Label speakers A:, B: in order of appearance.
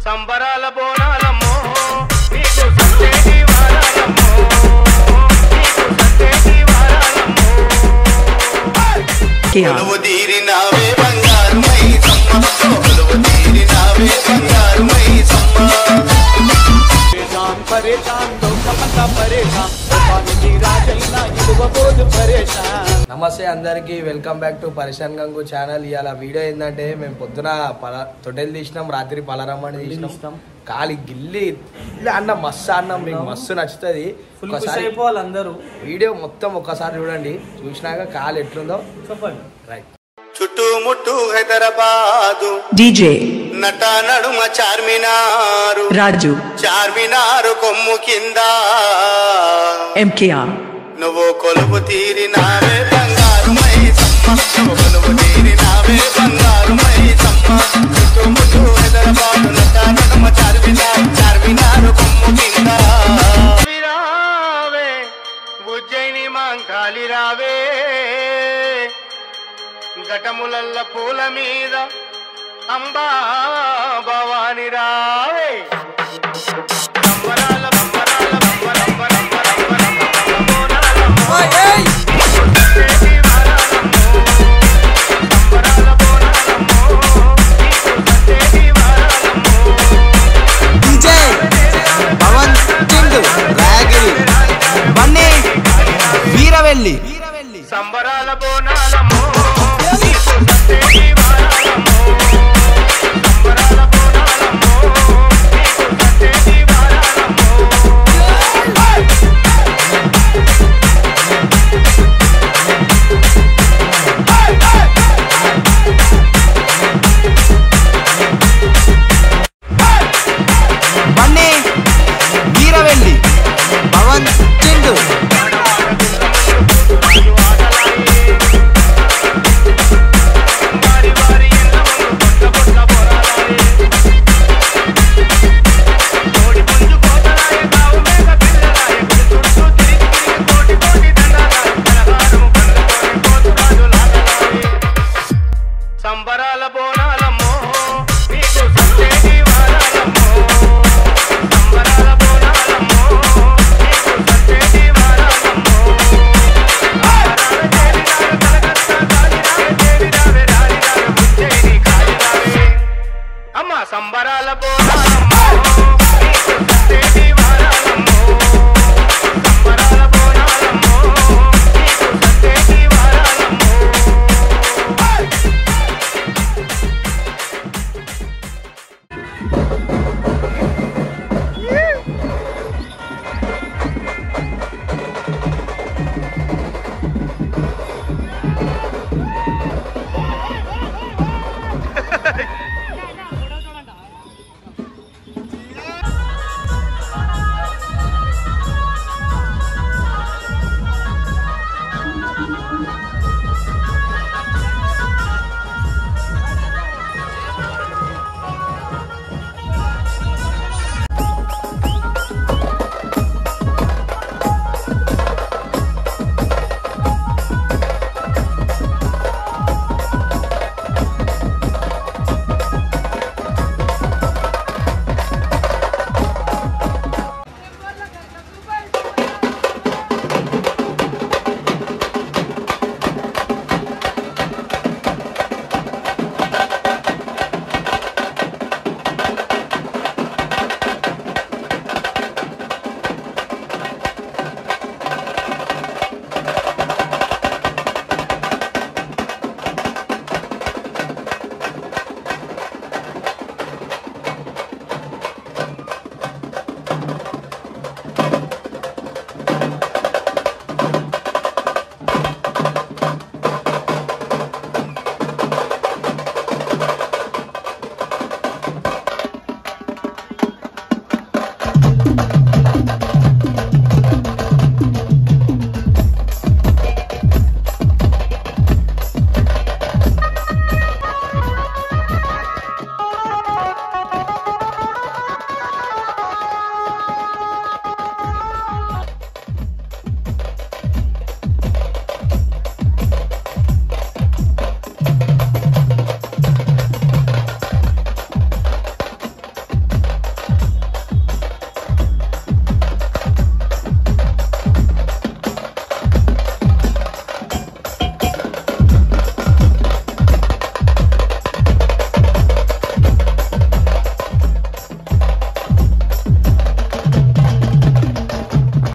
A: సంబరాల బోనాలమ్మో నీకు సంతేటి వారాలమ్మో నీకు సంతేటి వారాలమ్మో
B: Kia.
C: కొలువు తీరినావే బంగారు మై సమ్మ కొలువు తీరినావే బంగారు మై సమ్మ
D: परेशान परेशान लोकమంతా పరేషాన్ పానికి రాజైనా ఇవ్వబోదు పరేషాన్
E: నమస్తే అందరికీ వెల్కమ్ బ్యాక్ టు పరిశాన్ గంగు ఛానల్ ఇవాళ వీడియో ఏంటంటే మేము పొద్దున పల తొట్టెలు తీసినాం రాత్రి పలరమ్మని తీసినాం కాలి గిల్లి గిల్లి అన్నం మస్తు అన్నం మీకు మస్తు నచ్చుతుంది
D: ఫుల్ ఖుషి
E: ఒకసారి
D: అయిపోవాలి అందరూ
E: వీడియో మొత్తం ఒక్కసారి చూడండి చూసినాక కాలు ఎట్లుందో
D: చెప్పండి
E: రైట్
C: చుట్టుముట్టు హైదరాబాదు
B: DJ.
C: నట నడుమ చార్మినారు
B: Raju.
C: చార్మినారు కొమ్ము కింద
B: MKR.
C: నువ్వు కొలువు తీరినావే బంగారు మై సమ్మ నువ్వు కొలువు తీరినావే బంగారు మై సమ్మ చుట్టుముట్టు హైదరాబాదు నట నడుమ చార్మినారు చార్మినారు కొమ్ము కింద
A: రావే ఉజ్జయిని మాంకాలి రావే ఘటములల్ల పూల మీద అంబా భవాని రావే సంబరాల సంబరాల సంబరంబరంబరంబరంబరంబరంబ బోనాలమ్మో. సంతేటి వారాలమ్మో. సంబరాల బోనాలమ్మో. నీకు సంతేటి వారాలమ్మో.
F: డీజే పవన్ కింగ్ రాగిరి బన్నీ వీరవెల్లి
A: సంబరాల బోనాలమ్మో